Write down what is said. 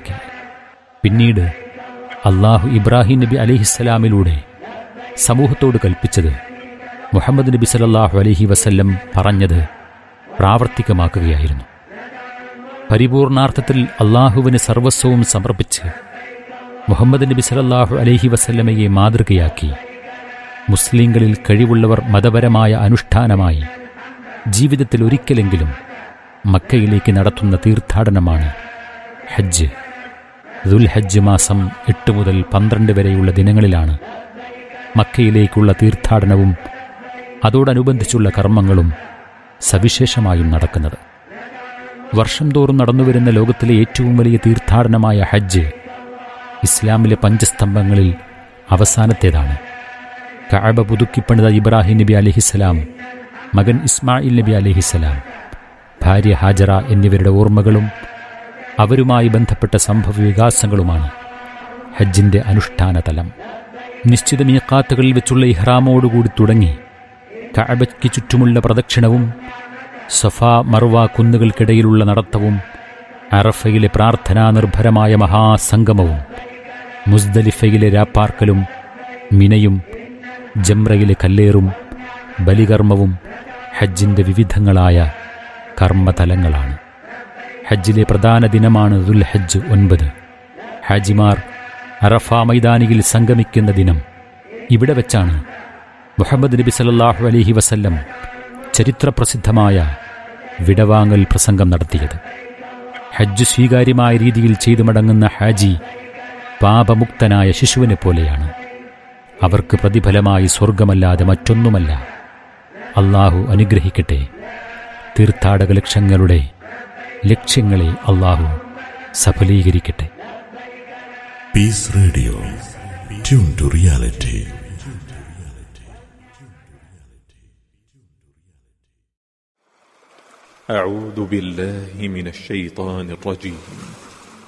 നടപ്പിലാക്കി പിന്നീട് അള്ളാഹു ഇബ്രാഹിം നബി അലിഹിസ്സലാമിലൂടെ സമൂഹത്തോട് കൽപ്പിച്ചത് മുഹമ്മദ് നബി സല്ലല്ലാഹു അലൈഹി വസല്ലം പറഞ്ഞത് പ്രാവർത്തികമാക്കുകയായിരുന്നു പരിപൂർണാർത്ഥത്തിൽ അള്ളാഹുവിന് സർവസ്വവും സമർപ്പിച്ച് മുഹമ്മദ് നബി സല്ലല്ലാഹു അലൈഹി വസല്ലമയെ മാതൃകയാക്കി മുസ്ലിങ്ങളിൽ കഴിവുള്ളവർ മതപരമായ അനുഷ്ഠാനമായി ജീവിതത്തിൽ ഒരിക്കലെങ്കിലും മക്കയിലേക്ക് നടത്തുന്ന തീർത്ഥാടനമാണ് ഹജ്ജ് ദുൽഹജ്ജ് മാസം എട്ട് മുതൽ പന്ത്രണ്ട് വരെയുള്ള ദിനങ്ങളിലാണ് മക്കയിലേക്കുള്ള തീർത്ഥാടനവും അതോടനുബന്ധിച്ചുള്ള കർമ്മങ്ങളും സവിശേഷമായും നടക്കുന്നത് വർഷം തോറും നടന്നുവരുന്ന ലോകത്തിലെ ഏറ്റവും വലിയ തീർത്ഥാടനമായ ഹജ്ജ് ഇസ്ലാമിലെ പഞ്ചസ്തംഭങ്ങളിൽ അവസാനത്തേതാണ് കഅബ പുതുക്കിപ്പണിത ഇബ്രാഹിം നബി അലിഹിസലാം മകൻ ഇസ്മായിൽ നബി അലിഹിസലാം ഭാര്യ ഹാജറ എന്നിവരുടെ ഓർമ്മകളും അവരുമായി ബന്ധപ്പെട്ട സംഭവ വികാസങ്ങളുമാണ് ഹജ്ജിന്റെ അനുഷ്ഠാന തലം നിശ്ചിത മീക്കാത്തുകളിൽ വെച്ചുള്ള ഇഹ്റാമോടുകൂടി തുടങ്ങി കഅബയ്ക്ക് ചുറ്റുമുള്ള പ്രദക്ഷിണവും സഫ മർവ കുന്നുകൾക്കിടയിലുള്ള നടത്തവും അറഫയിലെ പ്രാർത്ഥനാ നിർഭരമായ മഹാസംഗമവും മുസ്ദലിഫയിലെ രാപ്പാർക്കലും മിനയും ജംറയിലെ കല്ലേറും ബലികർമ്മവും ഹജ്ജിന്റെ വിവിധങ്ങളായ കർമ്മതലങ്ങളാണ് ഹജ്ജിലെ പ്രധാന ദിനമാണ് ദുൽഹജ്ജ് ഒൻപത് ഹാജിമാർ അറഫ മൈതാനിയിൽ സംഗമിക്കുന്ന ദിനം ഇവിടെ വെച്ചാണ് മുഹമ്മദ് നബി സല്ലല്ലാഹു അലൈഹി വസല്ലം ചരിത്രപ്രസിദ്ധമായ വിടവാങ്ങൽ പ്രസംഗം നടത്തിയത് ഹജ്ജ് സ്വീകാര്യമായ രീതിയിൽ ചെയ്തു മടങ്ങുന്ന ഹാജി പാപമുക്തനായ ശിശുവിനെ പോലെയാണ് അവർക്ക് പ്രതിഫലമായി സ്വർഗമല്ലാതെ മറ്റൊന്നുമല്ല അള്ളാഹു അനുഗ്രഹിക്കട്ടെ തീർത്ഥാടക ലക്ഷ്യങ്ങളുടെ ലക്ഷ്യങ്ങളെ അള്ളാഹു സഫലീകരിക്കട്ടെ Peace Radio. Tune to reality. أعوذ بالله من الشيطان الرجيم